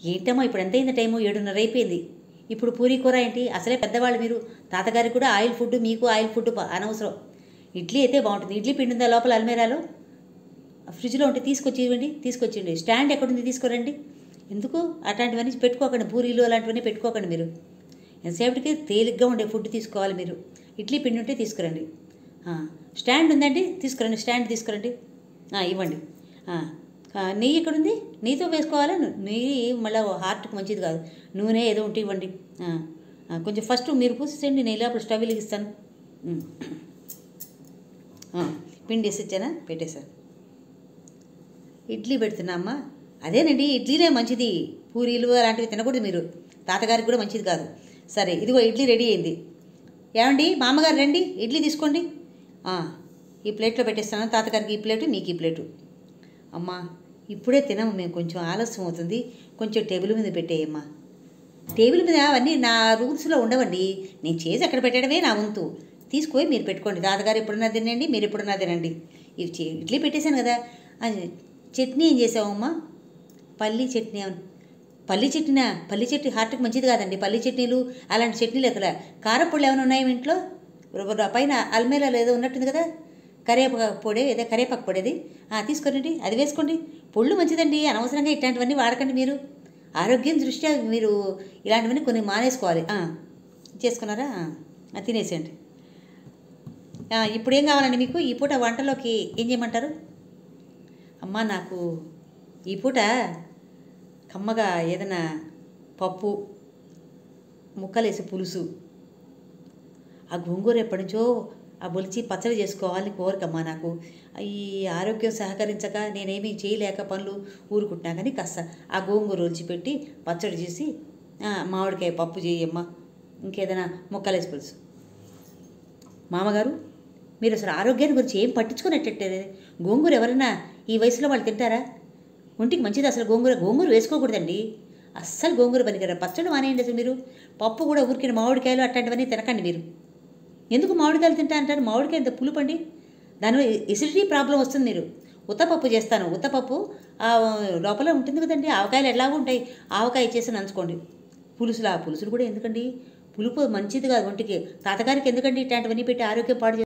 ఏంటమ్మా ఇప్పుడు ఎంత అయింది టైము ఏడున్నర అయిపోయింది ఇప్పుడు పూరీ కూర ఏంటి అసలే పెద్దవాళ్ళు మీరు తాతగారికి కూడా ఆయిల్ ఫుడ్ మీకు ఆయిల్ ఫుడ్ ప- అనవసరం ఇడ్లీ అయితే బాగుంటుంది ఇడ్లీ పిండి ఉందా లోపల అల్మేరాలో ఫ్రిడ్జ్లో ఉంటే తీసుకొచ్చి ఇవ్వండి తీసుకొచ్చిండి స్టాండ్ ఎక్కడుంది తీసుకురండి ఎందుకు అట్లాంటివన్నీ పెట్టుకోకండి పూరీలు అలాంటివన్నీ పెట్టుకోకండి మీరు ఎంతసేపటికి తేలిగ్గా ఉండే ఫుడ్ తీసుకోవాలి మీరు ఇడ్లీ పిండి ఉంటే తీసుకురండి ఆ, స్టాండ్ ఉందండి తీసుకురండి స్టాండ్ తీసుకురండి ఆ, ఇవ్వండి ఆ, ఆ, నెయ్యి ఎక్కడుంది నెయ్యితో వేసుకోవాలా నెయ్యి మళ్ళీ హార్ట్కి మంచిది కాదు నూనె ఏదో ఉంటే ఇవ్వండి ఆ, ఆ, కొంచెం ఫస్ట్ మీరు పూసేయండి నేను లోపల స్టవ్ వెలిగిస్తాను ఉమ్. ఆ, పిండి వేసి ఇచ్చానా పెట్టేశాను ఇడ్లీ పెడుతున్నామ్మా అదేనండి ఇడ్లీనే మంచిది పూరీలు అలాంటివి తినకూడదు మీరు తాతగారికి కూడా మంచిది కాదు సరే ఇదిగో ఇడ్లీ రెడీ అయింది ఏమండి మామగారు రండి ఇడ్లీ తీసుకోండి ఆ, ఈ ప్లేట్లో పెట్టేస్తాను తాతగారికి ఈ ప్లేటు నీకు ఈ ప్లేటు అమ్మా ఇప్పుడే తినము మేము కొంచెం ఆలస్యం అవుతుంది కొంచెం టేబుల్ మీద పెట్టేయమ్మా టేబుల్ మీద అవన్నీ నా రూల్స్లో ఉండవండి నేను చేసి అక్కడ పెట్టడమే నా వంతు తీసుకొని మీరు పెట్టుకోండి తాతగారు ఎప్పుడన్నా తినండి మీరు ఎప్పుడన్నా తినండి ఇవి చే- ఇడ్లీ పెట్టేశాను కదా ఆ, చట్నీ ఏం చేసావమ్మా పల్లి చట్నీ అవును. పల్లి చట్నీనా పల్లి చట్నీ హార్ట్కి మంచిది కాదండి పల్లి చట్నీలు అలాంటి చట్నీలు ఎక్కడ కారపొళ్ళు ఏమైనా ఉన్నాయి మీ ఇంట్లో ర- ర- పైన అల్మేరాలో ఏదో ఉన్నట్టుంది కదా కరివేపాకు పొడి ఏదో కరివేపాకు పొడేది తీసుకోండి అది వేసుకోండి పొళ్ళు మంచిదండి అనవసరంగా ఇట్లాంటివన్నీ వాడకండి మీరు ఆరోగ్యం దృష్ట్యా మీరు ఇలాంటివన్నీ కొన్ని మానేసుకోవాలి ఆ, చేసుకున్నారా ఆ, ఆ, తినేసేయండి ఆ, ఇప్పుడు ఏం కావాలండి మీకు ఈ పూట వంటలోకి ఏం చేయమంటారు అమ్మా నాకు ఈ పూట కమ్మగా ఏదైనా పప్పు ముక్కలేసి పులుసు ఆ గోంగూర ఎప్పటి నుంచో ఆ బొలిచి పచ్చడి చేసుకోవాలని కోరికమ్మా నాకు ఈ ఆరోగ్యం సహకరించక నేనేమీ చేయలేక పనులు ఊరుకుంటున్నా కానీ కాస్త ఆ గోంగూర ఒలిచిపెట్టి పచ్చడి చేసి ఆ, మామిడికాయ పప్పు చేయమ్మా ఇంకేదైనా ముక్కలేసి పులుసు మామగారు మీరు అసలు ఆరోగ్యాన్ని గురించి ఏం పట్టించుకునేటట్టే గోంగూర ఎవరైనా ఈ వయసులో వాళ్ళు తింటారా ఒంటికి మంచిది అసలు గోంగూర గోంగూర వేసుకోకూడదండి అస్సలు గోంగూర పనికిరా పచ్చడి మానేయండి అసలు మీరు పప్పు కూడా ఊరికిన మామిడికాయలు అట్లాంటివన్నీ తినకండి మీరు ఎందుకు మామిడికాయలు తింటా అంటారు మామిడికాయ ఇంత పులుపండి దానివల్ల ఎసిడిటీ ప్రాబ్లం వస్తుంది మీరు ఉత్తపప్పు చేస్తాను ఉత్తపప్పు ఆ, లోపల ఉంటుంది కదండి ఆవకాయలు ఎలాగో ఉంటాయి ఆవకాయ చేసి నంచుకోండి పులుసులు ఆ పులుసులు కూడా ఎందుకండి పులుపు మంచిది కాదు ఒంటికి తాతగారికి ఎందుకండి ఇట్లాంటివన్నీ పెట్టి ఆరోగ్యం పాడు